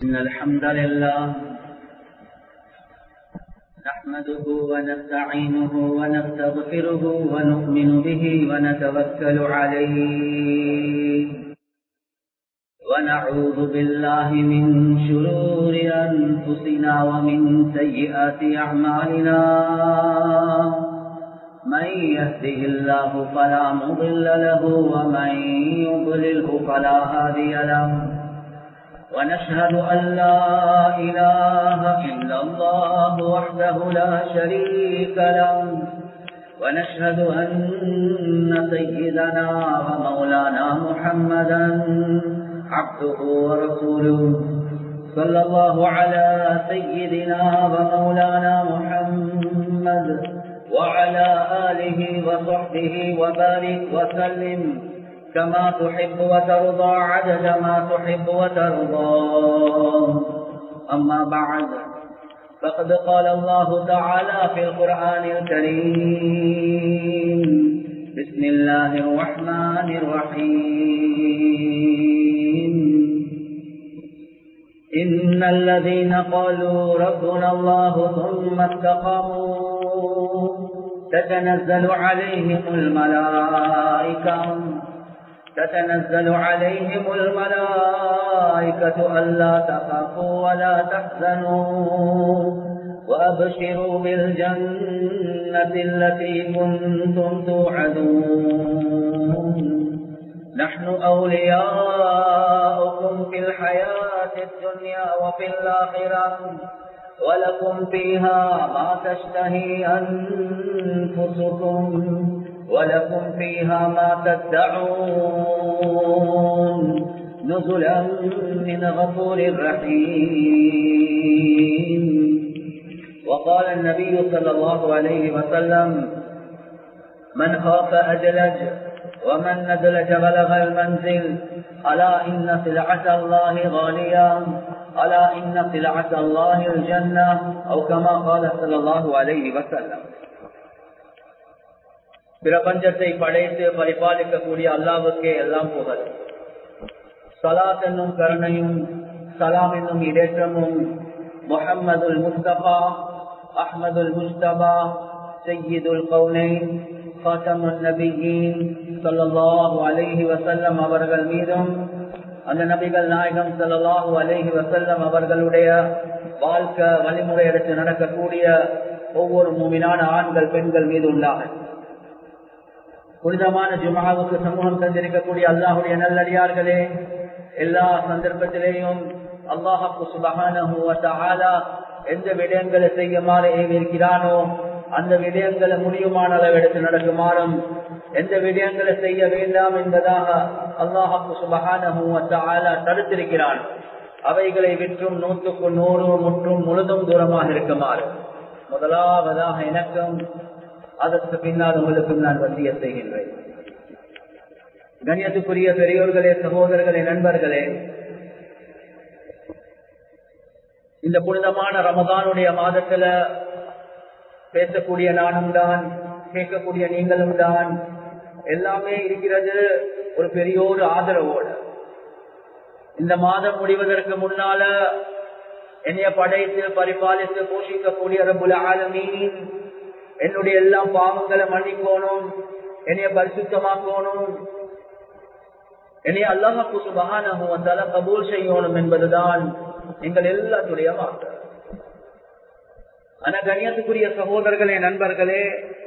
إن الحمد لله نحمده ونستعينه ونستغفره ونؤمن به ونتوكل عليه ونعوذ بالله من شرور أنفسنا ومن سيئات أعمالنا من يهده الله فلا مضل له ومن يضلله فلا هادي له ونشهد أن لا إله إلا الله وحده لا شريك له ونشهد أن سيدنا ومولانا محمدا عبده ورسوله صلى الله على سيدنا ومولانا محمد وعلى آله وصحبه وبارك وسلم كما تحب وترضى عدد ما تحب وترضى أما بعد فقد قال الله تعالى في القرآن الكريم بسم الله الرحمن الرحيم إن الذين قالوا ربنا الله ثم استقاموا تتنزل عليهم الملائكة تتنزل عليهم الملائكة ألا تخافوا ولا تحزنوا وأبشروا بالجنة التي كنتم توعدون نحن أولياؤكم في الحياة الدنيا وفي الآخرة ولكم فيها ما تشتهي أنفسكم ولكم فيها ما تدعون نزلا من غفور رحيم وقال النبي صلى الله عليه وسلم من خاف أدلج ومن ندلج بلغ المنزل ألا إن سلعة الله غالية ألا إن سلعة الله الجنة أو كما قال صلى الله عليه وسلم பிரபஞ்சத்தை படைத்து பரிபாலிக்கக்கூடிய அல்லாவுக்கே எல்லாம் புகழ் சலாத் என்னும் கருணையும் சலாம் என்னும் இடேற்றமும் முஹம்மதுல் முஸ்தபா அஹ்மதுல் முஸ்தபா சையீதுல் கவுனை காத்தமுல் நபியின் சொல்லல்லாஹு அலைஹி வசல்லம் அவர்கள் மீதும் அந்த நபிகள் நாயகம் சொல்லல்லாஹு அலைஹி வசல்லம் அவர்களுடைய வாழ்க்கை வழிமுறை எடுத்து நடக்கக்கூடிய ஒவ்வொரு மூமினான ஆண்கள் பெண்கள் மீது உண்டாகும் புனிதமான ஜுமாவுக்கு சமூகம் தந்திருக்கக்கூடிய அல்லாஹுடைய நல்லடியார்களே எல்லா சந்தர்ப்பத்திலேயும் அல்லாஹாக்கு சுபகான எந்த விடயங்களை செய்யுமாறு ஏவிருக்கிறானோ அந்த விடயங்களை முடியுமான அளவு எடுத்து நடக்குமாறும் எந்த விடயங்களை செய்ய வேண்டாம் என்பதாக அல்லாஹாக்கு சுபகான தடுத்திருக்கிறான் அவைகளை விற்றும் நூற்றுக்கு நூறு முற்றும் முழுதும் தூரமாக இருக்குமாறு முதலாவதாக எனக்கும் அதற்கு பின்னால் உங்களுக்கும் நான் வசிய செய்கின்றேன் கண்ணியத்துக்குரிய பெரியோர்களே சகோதரர்களே நண்பர்களே இந்த புனிதமான ரமதானுடைய மாதத்துல பேசக்கூடிய நானும் தான் கேட்கக்கூடிய நீங்களும் தான் எல்லாமே இருக்கிறது ஒரு பெரிய ஒரு ஆதரவோடு இந்த மாதம் முடிவதற்கு முன்னால என்னைய படைத்து பரிபாலித்து போஷிக்கக்கூடிய ரபுல் ஆலமீன் என்னுடைய எல்லா பாவங்களை மன்னிக்கணும் என்னைய பரிசுத்தமாக்கணும் என்னைய அல்லாஹு சுபகானஹு வந்தால கபூல் செய்யணும் என்பதுதான் எங்கள் எல்லாத்துடைய மாற்றம் ஆனா கணியத்துக்குரிய சகோதரர்களே நண்பர்களே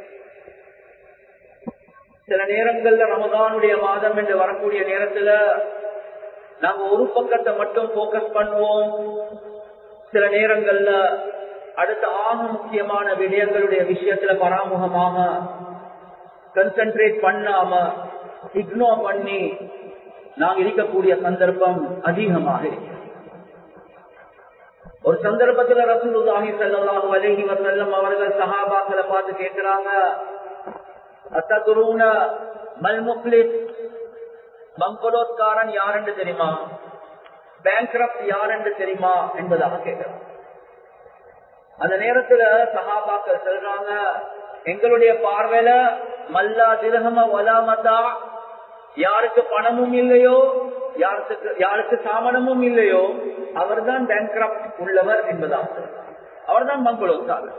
சில நேரங்கள்ல ரமதானுடைய மாதம் என்று வரக்கூடிய நேரத்துல நாங்க ஒரு பக்கத்தை மட்டும் போக்கஸ் பண்ணுவோம் சில நேரங்கள்ல அடுத்த ஆக முக்கியமான விடயங்களுடைய விஷயத்துல பராமுகமாக கன்சென்ட்ரேட் பண்ணாம இக்னோர் பண்ணி நாங்க இருக்கக்கூடிய சந்தர்ப்பம் அதிகமாக இருக்கு ஒரு சந்தர்ப்பத்துல ரசூலுல்லாஹி ஸல்லல்லாஹு அலைஹி வஸல்லம் அவர்கள் சஹாபாக்களை பார்த்து கேக்குறாங்க அத்ததுரூன மல் முஃப்லிஸ் பங்கலோத்காரன் யார் என்று தெரியுமா பேங்க்ரப்ட் யார் என்று தெரியுமா என்பதாக கேட்கிறாங்க அந்த நேரத்துல சகாபாக்கள் சொல்றாங்க எங்களுடைய பார்வையில மல்லா திரகம வலாமதா யாருக்கு பணமும் இல்லையோ யாருக்கு யாருக்கு சாமனமும் இல்லையோ அவர்தான் பேங்க்ரப்ட் உள்ளவர் என்பதாக அவர்தான் பங்களோத்தாளர்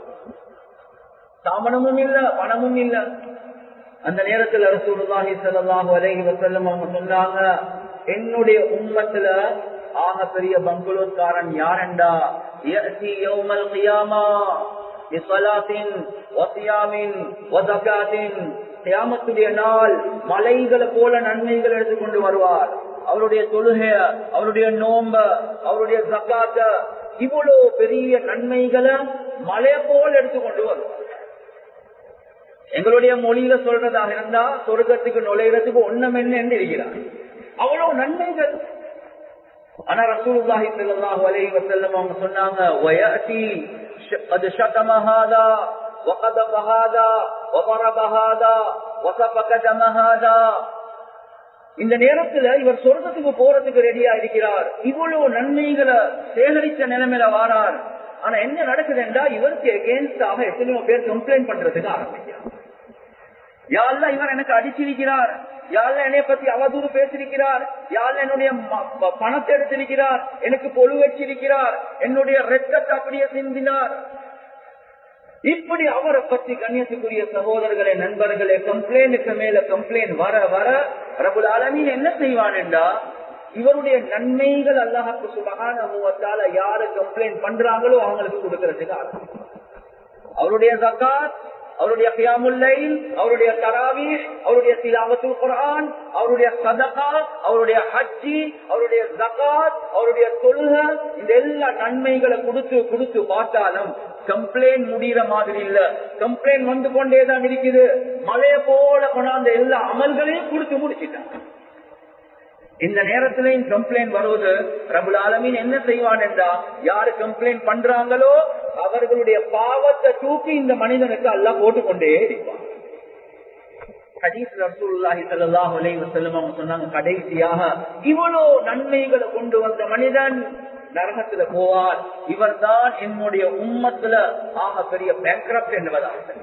சாமனமும் இல்ல பணமும் இல்ல அந்த நேரத்தில் ரசூலுல்லாஹி ஸல்லல்லாஹு அலைஹி வஸல்லம் அவங்க சொன்னாங்க என்னுடைய உம்மத்துல ஆக பெரிய பங்களோத்காரன் யாரெண்டா யஅதி யௌமல் கியாமா பிஸலாத்தின் வஸியாமின் வஸகாத்தின் கியாமத்துடைய நாள் மலைகளை போல நன்மைகள் எடுத்துக்கொண்டு வருவார் அவருடைய தொழுகை அவருடைய நோம்ப அவருடைய ஜக்காத்த இவ்வளவு பெரிய நன்மைகளை மலைய போல எடுத்துக்கொண்டு வருவார் எங்களுடைய மொழியில சொல்றதாக இருந்தா சொர்க்கத்துக்கு நுழைகிறதுக்கு ஒன்னம் என்ன என்று இருக்கிறார் அவ்வளவு நன்மைகள் ஆனா ரசூலுல்லாஹி ஸல்லல்லாஹு அலைஹி வஸல்லம் அவங்க சொன்னாங்க வயதி قد شتم هذا وقذف هذا وضرب هذا وسفك دم هذا இந்த நேரத்துல இவர் சொர்க்கத்துக்கு போறதுக்கு ரெடியா இருக்கிறார் இவ்வளவு நன்மைகளை சேகரிச்ச நிலைமையில வாரார் ஆனா என்ன நடக்குதுன்றா இவருக்கு எகேன்ஸ்டாக எத்தனையோ பேர் கம்ப்ளைண்ட் பண்றதுக்கு ஆரம்பிக்கிறார் யாழ்ல இவர் எனக்கு அடிச்சிருக்கிறார் யாழ்ல என்னை பத்தி அவதூறு பேசிருக்கிறார் யாழ்ல என்னுடைய பணத்தை எடுத்திருக்கிறார் எனக்கு பொழு வச்சிருக்கிறார் என்னுடைய ரத்தத்தை அப்படியே சிந்தினார் இப்படி அவரை பற்றி கண்ணியத்துக்குரிய சகோதரர்களே நண்பர்களே கம்ப்ளைண்ட்டுக்கு மேல கம்ப்ளைண்ட் வர வர ரபுல் ஆலமீன் என்ன செய்வான் என்றா இவருடைய நன்மைகள் அல்லாஹாக்கு சுபகான யாரு கம்ப்ளைண்ட் பண்றாங்களோ அவங்களுக்கு கொடுக்கறதுக்கு ஆரம்பிக்கும் அவருடைய ஜக்காத் அவருடைய கியாமுல்லை அவருடைய தராவி அவருடைய திலாவத்துல் குரான் அவருடைய சதகா அவருடைய ஹஜ்ஜி அவருடைய ஜகாத் அவருடைய தொழுக இந்த எல்லா நன்மைகளை கொடுத்து கொடுத்து பார்த்தாலும் கம்ப்ளைண்ட் முடிகிற மாதிரி இல்ல கம்ப்ளைண்ட் வந்து கொண்டேதான் இருக்குது மலைய போல கொண்டாந்த எல்லா அமல்களையும் கொடுத்து முடிச்சிட்டாங்க இந்த நேரத்திலையும் கம்ப்ளைண்ட் வருவது ரபுல் ஆலமீன் என்ன செய்வான் என்றா யாரு கம்ப்ளைண்ட் பண்றாங்களோ அவர்களுடைய பாவத்தை தூக்கி இந்த மனிதனுக்கு எல்லாம் போட்டுக்கொண்டே இருப்பான் சொன்னாங்க கடைசியாக இவ்வளவு நன்மைகளை கொண்டு வந்த மனிதன் நரகத்துல போவார் இவர் தான் என்னுடைய உம்மத்துல ஆக பெரிய பேங்க்ரப்ட் என்பதாக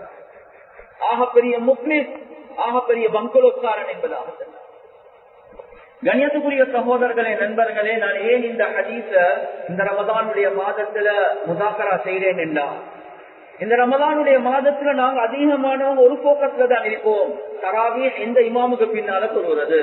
ஆக பெரிய முக்லிஸ் ஆக பெரிய பங்களோத்காரன் என்பதாக சொன்னார் கணியத்துக்குரிய சகோதரர்களே நண்பர்களே நான் ஏன் இந்த ஹதீஸ இந்த ரமதானுடைய மாதத்துல முதாக்கரா செய்கிறேன் என்றா இந்த ரமதானுடைய மாதத்துல நாங்க அதிகமானவங்க ஒரு போக்கத்துல தான் இருப்போம் தராவி எந்த இமாமுக்கு பின்னால சொல்லுறது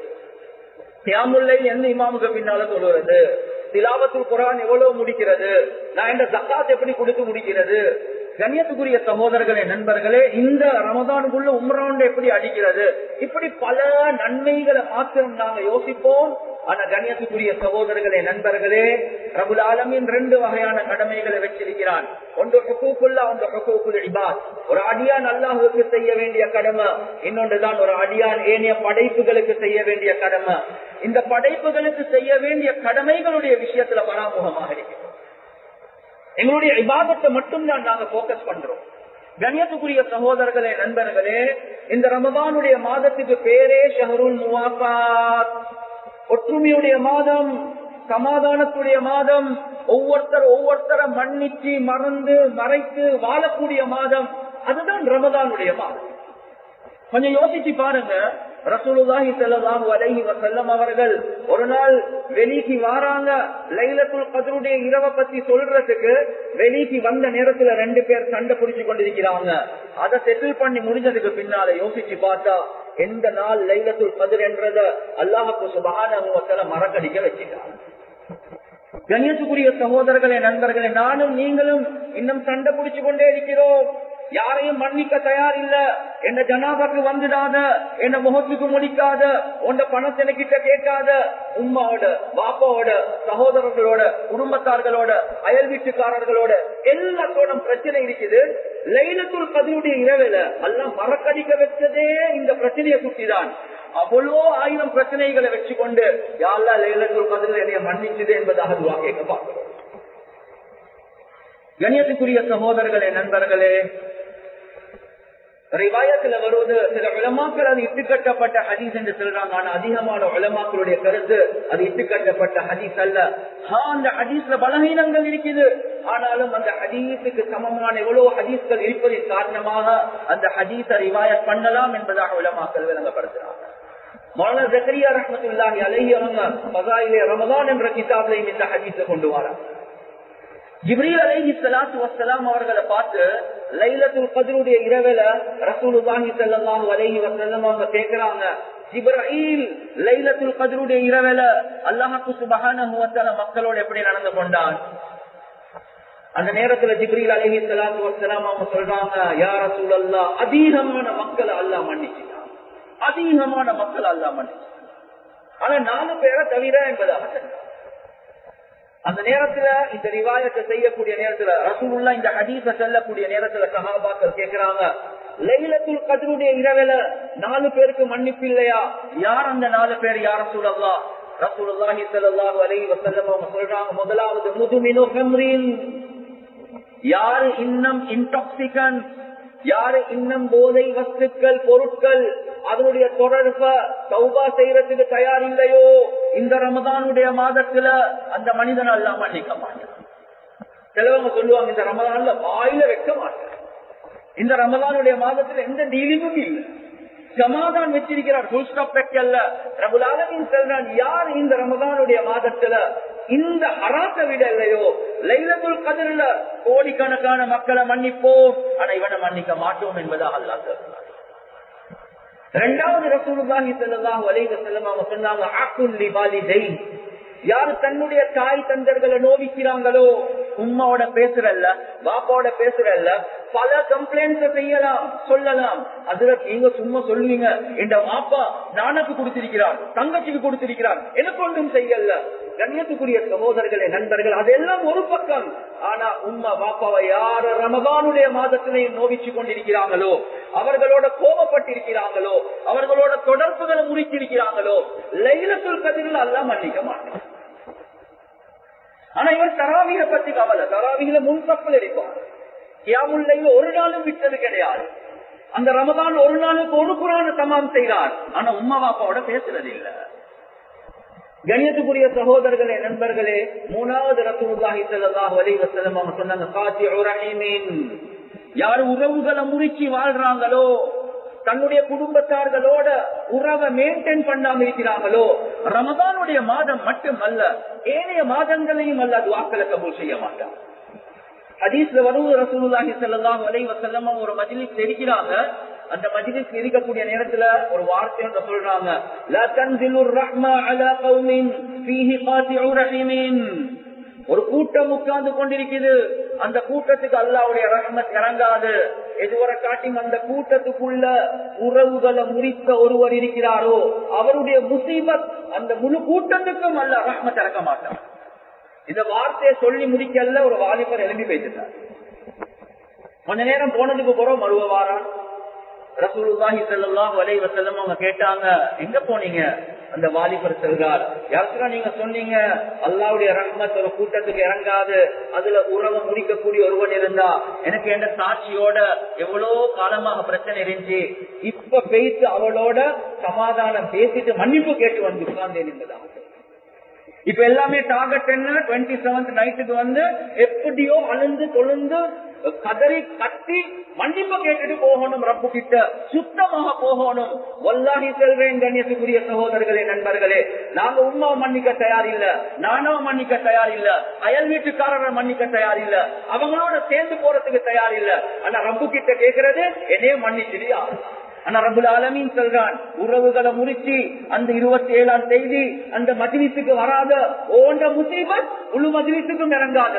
தியாமுல்லை எந்த இமாமுக்கு பின்னால சொல்லுறது திலாவத்துல் குரான் எவ்வளவு முடிக்கிறது நான் இந்த ஜக்காத் எப்படி கொடுத்து முடிக்கிறது கண்ணியத்துக்குரிய சகோதரர்களே நண்பர்களே இந்த ரமதானுக்குள்ள உம்ரான் எப்படி அடிக்கிறது இப்படி பல நன்மைகளை மாத்திரம் நாங்க யோசிப்போம் ஆனா கண்ணியத்துக்குரிய சகோதரர்களே நண்பர்களே ரபுல் ஆலமின் ரெண்டு வகையான கடமைகளை வச்சிருக்கிறான் ஒன்று ஹுக்கூக்குள்ள ஒன்று ஹுக்கூக்குல் இபாத் ஒரு அடியான் அல்லாஹுக்கு செய்ய வேண்டிய கடமை இன்னொன்றுதான் ஒரு அடியான் ஏனைய படைப்புகளுக்கு செய்ய வேண்டிய கடமை இந்த படைப்புகளுக்கு செய்ய வேண்டிய கடமைகளுடைய விஷயத்துல பராமுகமாக இருக்கிறோம் எங்களுடைய இபாதத்தை மட்டும் தான் நாங்க போக்கஸ் பண்றோம் கண்ணியத்துக்குரிய சகோதரர்களே நண்பர்களே இந்த ரமதானுடைய மாதத்துக்கு பேரே ஷஹருல் முவாஃபாத் ஒற்றுமையுடைய மாதம் சமாதானத்துடைய மாதம் ஒவ்வொருத்தர் ஒவ்வொருத்தரை மன்னிச்சு மறந்து மறைத்து வாழக்கூடிய மாதம் அதுதான் ரமதானுடைய மாதம் கொஞ்சம் யோசிச்சு பாருங்க ரசூலுல்லாஹி ஸல்லல்லாஹு அலைஹி வஸல்லம் அவர்கள் ஒரு நாள் வெளிக்கு வாராங்க லைலத்துல் கத்ருடைய இரவை பத்தி சொல்றதுக்கு வெளிக்கு வந்த நேரத்துல ரெண்டு பேர் சண்டை புடிச்சு கொண்டிருக்கிறாங்க அதை செட்டில் பண்ணி முடிஞ்சதுக்கு பின்னால யோசிச்சு பார்த்தா எந்த நாள் லைலத்துல் கதிர் என்றத அல்லாஹுக்கு சுபஹானஹு வ தஆலா மறக்கடிக்க வச்சிட்டாங்க கண்ணியத்துக்குரிய சகோதரர்களே நண்பர்களே நானும் நீங்களும் இன்னும் சண்டை புடிச்சு கொண்டே இருக்கிறோம் யாரையும் மன்னிக்க தயார் இல்ல என்ன ஜனாபாக்கு வந்துடாத என்ன முகத்துக்கு முடிக்காத உண்ட பணத்தை கிட்ட கேட்காத உம்மாவோட பாப்பாவோட சகோதரர்களோட குடும்பத்தார்களோட அயல் வீட்டுக்காரர்களோட எல்லாத்தோட பிரச்சனை இருக்குது லைலத்துள் பதிவுடைய இரவில எல்லாம் மறக்கடிக்க வச்சதே இந்த பிரச்சனையை சுட்டிதான் அவ்வளோ ஆயிரம் பிரச்சனைகளை வச்சுக்கொண்டு யாரெல்லாம் லைலத்துள் பதில் என்னைய மன்னிச்சது என்பதாக துவா கேட்க பார்க்கிறோம் கணியத்துக்குரிய சகோதரர்களே நண்பர்களே ரிவாயத்துல வருவது சில உலமாக்கள் அது இட்டுக்கட்டப்பட்ட ஹதீஸ் என்று சொல்றாங்க ஆனா அதிகமான உலமாக்களுடைய கருத்து அது இட்டுக்கட்டப்பட்ட ஹதீஸ் அல்ல அந்த ஹதீஸ்ல பலகீனங்கள் இருக்குது ஆனாலும் அந்த ஹதீஸுக்கு சமமான எவ்வளவு ஹதீஸ்கள் இருப்பதின் காரணமாக அந்த ஹதீஸை ரிவாயத் பண்ணலாம் என்பதாக உலமாக்கள் விளங்கப்படுத்துறாங்க மௌலானா ஜக்கரியா ரஹமத்துல்லாஹி அலைஹி அவங்க பசாயிலே ரமதான் என்ற கிதாப்லையும் இந்த ஹதீஸை கொண்டு வராங்க ஜிப்ரீல் அலைஹி ஸலாத்து வஸ்ஸலாம் அவர்களை பார்த்து லைலத்துல் கத்ருடைய இரவுல ரசூலுல்லாஹி ஸல்லல்லாஹு அலைஹி வஸல்லம் அவங்க கேக்குறாங்க ஜிப்ரீல் லைலத்துல் கத்ருடைய இரவுல அல்லாஹ் சுப்ஹானஹு வ தஆலா மக்களோட எப்படி நடந்து கொண்டான் அந்த நேரத்துல ஜிப்ரீல் அலைஹி ஸலாத்து வஸ்ஸலாம் அவங்க சொல்றாங்க யா ரசூலல்லாஹ் அதிகமான மக்களை அல்லாஹ் மன்னிச்சிட்டான் அதிகமான மக்கள் அல்லாஹ் மன்னிச்சிட்டான் ஆனா நாலு பேரை தவிர என்பதாக சொன்னார் அந்த நேரத்துல இந்த ரிவாயத்தை செய்யக்கூடிய நேரத்துல ரசூலுல்லா இந்த ஹதீஸ செல்லக்கூடிய நேரத்துல சஹாபாக்கள் கேக்குறாங்க லைலத்துல் கதருடைய இரவுல நாலு பேருக்கு மன்னிப்பு இல்லையா யார் அந்த நாலு பேர் யார் ரசூலல்லா ரசூலுல்லாஹி ஸல்லல்லாஹு அலைஹி வஸல்லம் அவங்க சொல்றாங்க முதலாவது முதுமினு ஹம்ரின் யாரு இன்னும் இன்டாக்சிகன் யாரு இன்னும் போதை வஸ்துக்கள் பொருட்கள் அதனுடைய தொடர்ப சௌபா செய்யறதுக்கு தயார் இல்லையோ இந்த ரமதானுடைய மாதத்துல அந்த மனிதன் எல்லாம் மன்னிக்க மாட்டான் சிலவங்க சொல்லுவாங்க இந்த ரமதான்ல வாயில வைக்க மாட்டான் இந்த ரமதானுடைய மாதத்துல எந்த டீலிங்கும் இல்லை சமாதான் வச்சிருக்கிறார் ஃபுல் ஸ்டாப் வைக்கல ரபுலாலமின் செல்றான் யார் இந்த ரமதானுடைய மாதத்துல இந்த அராத்த விட இல்லையோ லைலத்துல் கதிரில கோடிக்கணக்கான மக்களை மன்னிப்போம் ஆனா இவனை மன்னிக்க மாட்டோம் என்பதாக அல்லா சொல்றார் இரண்டாவது ரசூலுல்லாஹி ஸல்லல்லாஹு அலைஹி வஸல்லம் அவங்க சொன்னாங்க ஆக்குல் லிவாலிதை யாரு தன்னுடைய தாய் தந்தர்களை நோவிக்கிறாங்களோ உம்மாவோட பேசுறல்ல பாப்பாவோட பேசுறல்ல பல கம்ப்ளைண்ட்ஸ் செய்யலாம் சொல்லலாம் அதுல நீங்க சும்மா சொல்லுவீங்க இந்த பாப்பா நானுக்கு கொடுத்திருக்கிறார் தங்கச்சிக்கு கொடுத்திருக்கிறார் எனக்கு ஒன்றும் செய்யல கண்ணியத்துக்குரிய சகோதரர்களே நண்பர்கள் அதெல்லாம் ஒரு பக்கம் ஆனா உம்மா பாப்பாவை யார ரமதானுடைய மாதத்திலையும் நோவிச்சு கொண்டிருக்கிறாங்களோ அவர்களோட கோபப்பட்டிருக்கிறாங்களோ அவர்களோட தொடர்புகளை முறித்திருக்கிறாங்களோ லைலத்துல் கதிரில் எல்லாம் மன்னிக்க மாட்டேன் ஆனா இவர் தராவிக பத்தி கவலை தராவிகில முன்சப்பல் எடுப்பார் கியாமுல்லையில ஒரு நாளும் விட்டது கிடையாது அந்த ரமதான் ஒரு நாளுக்கு ஒரு குரான தமாம் செய்கிறார் ஆனா உம்மா பாப்பாவோட பேசுறது இல்ல கணியத்துக்குரிய சகோதரர்களே நண்பர்களே மூணாவது ரசூலுல்லாஹி ஸல்லல்லாஹு அலைஹி வஸல்லம் அவங்க சொன்னாங்க காத்திஉ ரஹீமின் யார் உறவுகளை முறிச்சு வாழ்றாங்களோ தன்னுடைய குடும்பத்தார்களோட உறவை மெயின்டைன் பண்ணாம இருக்கிறாங்களோ ரமதானுடைய மாதம் மட்டுமல்ல ஏனைய மாதங்களையும் அல்ல அது வாக்களை கபூல் செய்ய மாட்டான் ஹதீஸ்ல வருவது ரசூலுல்லாஹி ஸல்லல்லாஹு அலைஹி வஸல்லம் ஒரு மஜ்லிஸ் இருக்கிறாங்க அந்த மஜ்லிஸ் இருக்கக்கூடிய நேரத்துல ஒரு வார்த்தை ஒன்று சொல்றாங்க லா தன்சிலுர் ரஹ்மா அலா கௌமின் ஃபீஹி காத்திஉ ரஹீமின் ஒரு கூட்டம் உட்கார்ந்து கொண்டிருக்குது அந்த கூட்டத்துக்கு அல்லாவுடைய ரஹ்மத் இறங்காது எதுவரை காட்டியும் அந்த கூட்டத்துக்குள்ள உறவுகளை முறித்த ஒருவர் இருக்கிறாரோ அவருடைய முசீபத் அந்த முழு கூட்டத்துக்கும் அல்ல ரஹ்மத் இறக்க மாட்டார் இந்த வார்த்தையை சொல்லி முடிக்கல ஒரு வாலிபர் எழுப்பி வைத்துட்டார் கொஞ்ச நேரம் போனதுக்கு போறோம் மறுவ வாரான் ரசூலுல்லாஹி ஸல்லல்லாஹு அலைஹி வஸல்லம் அவங்க கேட்டாங்க எங்க போனீங்க அந்த வாலிபர் செல்றார் யாருக்கா நீங்க சொன்னீங்க அல்லாவுடைய ரஹ்மத் ஒரு கூட்டத்துக்கு இறங்காது அதுல உறவு முடிக்கக்கூடிய ஒருவன் இருந்தா எனக்கு எந்த சாட்சியோட எவ்வளவு காலமாக பிரச்சனை இருந்துச்சு இப்ப பேசி அவளோட சமாதானம் பேசிட்டு மன்னிப்பு கேட்டு வந்து உட்கார்ந்தேன் என்பதாக இப்ப எல்லாமே டார்கெட் என்ன டுவெண்ட்டி செவன்த் நைட்டுக்கு வந்து எப்படியோ அழுந்து தொழுந்து கதறி கட்டி மன்னிப்பு கேட்டுட்டு போகணும் ரப்பு கிட்ட சுத்தமாக போகணும் வல்லாஹி செல்வேன் கண்ணியத்துக்குரிய சகோதரர்களே நண்பர்களே நாங்க உமா மன்னிக்க தயார் இல்ல நானும் மன்னிக்க தயார் இல்ல அயல் வீட்டுக்காரரை மன்னிக்க தயார் இல்ல அவங்களோட சேர்ந்து போறதுக்கு தயார் இல்ல ஆனா ரப்பு கிட்ட கேக்குறது என்னையே மன்னிச்சிடியா ஆனா ரபுல் ஆலமீன் சொல்றான் உறவுகளை முறிச்சு அந்த இருபத்தி ஏழாம் செய்தி அந்த மஜ்லிஸுக்கு வராத ஓண்ட முசீபத் முழு மஜ்லிஸுக்கும் இறங்காத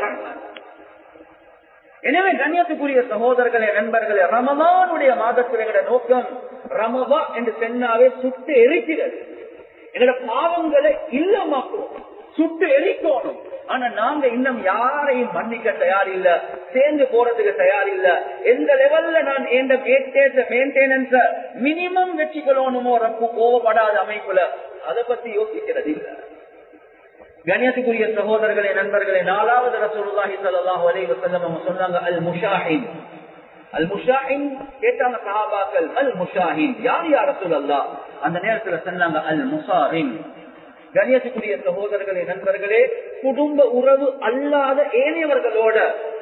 எனவே கண்ணியத்துக்குரிய சகோதரர்களே நண்பர்களே ரமதானுடைய மாதத்தினுடைய நோக்கம் ரமவா என்று சென்னாவே சுட்டு எரிக்கிறது எங்களோட பாவங்களை இல்லமாக்குவோம் சுட்டு எரிக்கணும் ஆனா நாங்க இன்னும் யாரையும் மன்னிக்க தயார் இல்ல சேர்ந்து போறதுக்கு தயார் இல்ல எந்த லெவல்ல நான் எந்த மெயின்டெனன்ஸ மினிமம் வச்சுக்கணுமோ ரப்பு கோவப்படாத அமைப்புல அதை பத்தி யோசிக்கிறது இல்ல கணியத்துக்குரிய சகோதரர்களே நண்பர்களே நாலாவது ரசூலுல்லாஹி ஸல்லல்லாஹு அலைஹி வஸல்லம் அவங்க சொன்னாங்க அல் முஷாஹின் அல் முஷாஹின் கேட்டாங்க சஹாபாக்கள் அல் முஷாஹின் யார் யார் ரசூலல்லாஹ் அந்த நேரத்துல சொன்னாங்க அல் முசாஹின் கணியத்துக்குரிய சகோதரர்களே நண்பர்களே குடும்ப உறவு அல்லாத ஏனையவர்களோட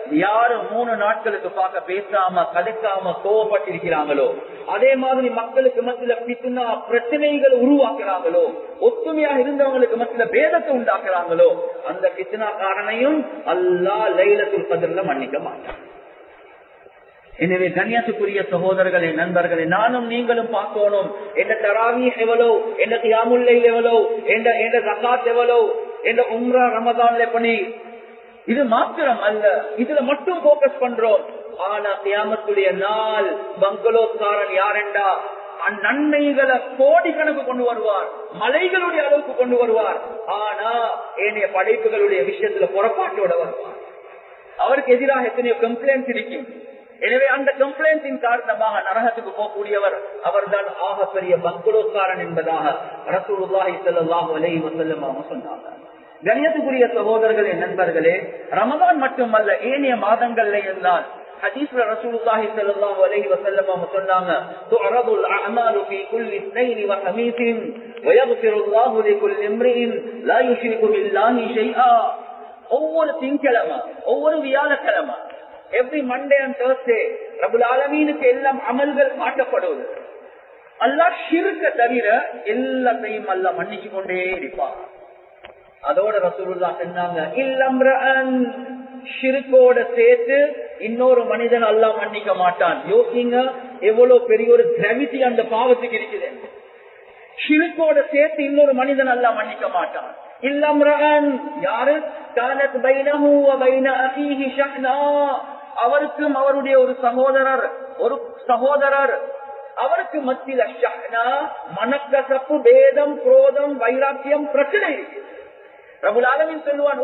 யாரு மூணு நாட்களுக்கு பார்க்க பேசாம கதைக்காம கோவப்பட்டிருக்கிறாங்களோ அதே மாதிரி மக்களுக்கு மத்தியில பித்துனா பிரச்சனைகளை உருவாக்குறாங்களோ ஒத்துமையாக இருந்தவங்களுக்கு மத்தியில பேதத்தை உண்டாக்குறாங்களோ அந்த பித்துனா காரணையும் அல்லா லைலத்துல் கதிரில மன்னிக்க மாட்டான் எனவே கண்ணியத்துக்குரிய சகோதரர்களே நண்பர்களே நானும் நீங்களும் பார்க்கணும் எந்த தராவி எவ்வளோ எந்த கியாமுல்லை எவ்வளோ எந்த எந்த ரகாத் எவ்வளோ எந்த உம்ரா ரமதான் பண்ணி இது மாத்திரம் அல்ல இதுல மட்டும் போக்கஸ் பண்றோம் ஆனா கியாமத்துடைய நாள் பங்களோக்காரன் யாரெண்டா நன்மைகளை கோடிக்கணக்கு கொண்டு வருவார் மலைகளுடைய அளவுக்கு கொண்டு வருவார் ஆனா ஏனைய படைப்புகளுடைய விஷயத்துல புறப்பாட்டோட வருவார் அவருக்கு எதிராக எத்தனையோ கம்ப்ளைண்ட் இருக்கும் எனவே அந்த கம்ப்ளைண்டின் காரணமாக நரகத்துக்கு போகக்கூடியவர் அவர்தான் ஆக பெரிய பங்களோக்காரன் என்பதாக ரசூலுல்லாஹி ஸல்லல்லாஹு அலைஹி வஸல்லம் அவங்க சொன்னாங்க கணியத்துக்குரிய சகோதரர்களே நண்பர்களே ரமதான் மட்டுமல்ல ஏனைய மாதங்கள்ல இருந்தால் حديث رسول الله صلى الله عليه وسلم சொன்னாங்க تعرض الاعمال في كل اثنين وخميس ويغفر الله لكل امرئ لا يشرك بالله شيئا ஒவ்வொரு திங்கிழமை ஒவ்வொரு வியாழக்கிழமை எவ்ரி மண்டே அண்ட் தேர்ஸ்டே ரபுல் ஆலமீனுக்கு எல்லாம் அமல்கள் காட்டப்படுவது அல்லா ஷிருக்க தவிர எல்லாத்தையும் அல்ல மன்னிச்சு கொண்டே இருப்பான் அதோட ரசூலுல்லா சொன்னாங்க இல்லம்ரன் ஷிருக்கோட சேர்த்து இன்னொரு மனிதன் அல்லா மன்னிக்க மாட்டான் யோசிங்க எவ்வளவு பெரிய ஒரு கிராவிட்டி அந்த பாவத்துக்கு இருக்குது ஷிருக்கோட சேர்த்து இன்னொரு மனிதன் அல்லா மன்னிக்க மாட்டான் இல்லம்ரன் யாரு காலத் பைனஹு வ பைன அஹீஹி ஷஹ்னா அவருக்கும் அவருடைய ஒரு சகோதரர் ஒரு சகோதரர் அவருக்கு மத்தியில ஷஹ்னா மனக்கசப்பு பேதம் குரோதம் வைராக்கியம் பிரச்சனை இருக்கு ரபுல் ஆலமின் சொல்லுவான்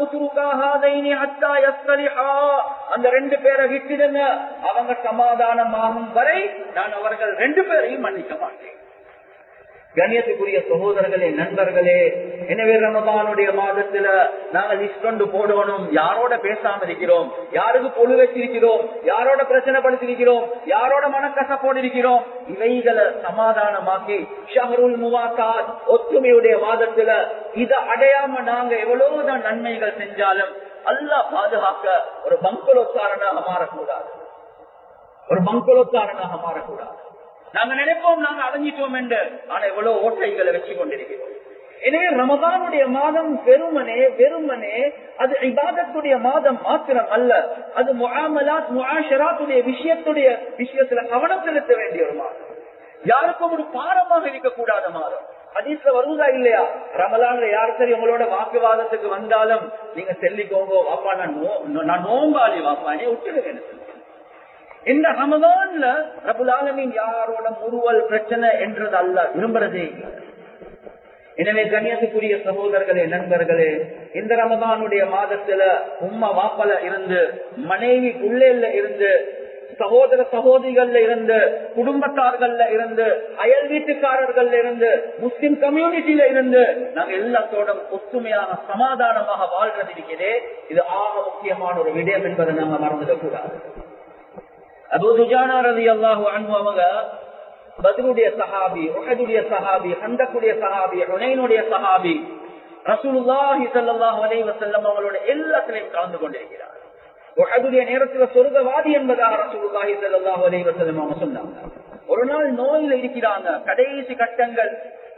அந்த ரெண்டு பேரை விட்டுடுங்க அவங்க சமாதானமாகும் வரை நான் அவர்கள் ரெண்டு பேரையும் மன்னிக்க மாட்டேன் கண்ணியத்துக்குரிய சகோதரர்களே நண்பர்களே எனவே ரமதானுடைய மாதத்துல நாங்க லிஸ்ட் கொண்டு போடணும் யாரோட பேசாம இருக்கிறோம் யாருக்கு பொழு வச்சிருக்கிறோம் யாரோட பிரச்சனை படுத்திருக்கிறோம் யாரோட மனக்கசப்போடு இருக்கிறோம் இவைகளை சமாதானமாக்கி ஷஹருல் முவாக்காத் ஒத்துமையுடைய மாதத்துல இதை அடையாம நாங்க எவ்வளவுதான் நன்மைகள் செஞ்சாலும் அல்லாஹ் பாதுகாக்க ஒரு பங்கலோக்காரனாக மாறக்கூடாது ஒரு பங்கலோக்காரனாக மாறக்கூடாது நாங்க நினைப்போம் நாங்க அடைஞ்சிட்டோம் என்று ஆனா எவ்வளவு ஓட்டைகளை வச்சு கொண்டிருக்கிறோம் எனவே ரமதானுடைய மாதம் வெறுமனே வெறுமனே அது இபாதத்துடைய மாதம் மாத்திரம் அல்ல அது முகாமலாத் முகாஷராத்துடைய விஷயத்துடைய விஷயத்துல கவனம் செலுத்த வேண்டிய ஒரு மாதம் யாருக்கும் ஒரு பாரமாக இருக்கக்கூடாத மாதம் ஹதீஸ்ல வருவதா இல்லையா ரமலான்ல யார் சரி உங்களோட வாக்குவாதத்துக்கு வந்தாலும் நீங்க செல்லிக்கோங்க வாப்பா நான் நோ- நான் நோம்பாளி வாப்பா நீ விட்டுடுங்க இந்த ரமதான்ல ரபுல் ஆலமீன் யாரோட முறுவல் பிரச்சனை என்றது அல்ல விரும்புறதே இல்லை. எனவே கண்ணியத்துக்குரிய சகோதரர்களே நண்பர்களே இந்த ரமதானுடைய மாதத்துல உம்மா வாப்பல இருந்து மனைவி உள்ளேல இருந்து சகோதர சகோதரிகள்ல இருந்து குடும்பத்தார்கள்ல இருந்து அயல் வீட்டுக்காரர்கள்ல இருந்து முஸ்லிம் கம்யூனிட்டியில இருந்து நாங்க எல்லாத்தோட ஒத்துமையான சமாதானமாக வாழ்றது இருக்கிறதே இது ஆக முக்கியமான ஒரு விடயம் என்பதை நாங்க மறந்துடக் கூடாது அபுதுஜானா ரதி அல்லாஹு அன்பு அவங்க பத்ருடைய சஹாபி உஹதுடைய சஹாபி ஹந்தக்குடைய சஹாபி ஹுனைனுடைய சஹாபி ரசூலுல்லாஹி ஸல்லல்லாஹு அலைஹி வஸல்லம் அவங்களோட எல்லாத்திலையும் கலந்து கொண்டிருக்கிறார் உஹதுடைய நேரத்துல சொர்க்கவாதி என்பதாக ரசூலுல்லாஹி ஸல்லல்லாஹு அலைஹி வஸல்லம் அவங்க சொன்னாங்க ஒரு நாள் நோயில இருக்கிறாங்க கடைசி கட்டங்கள்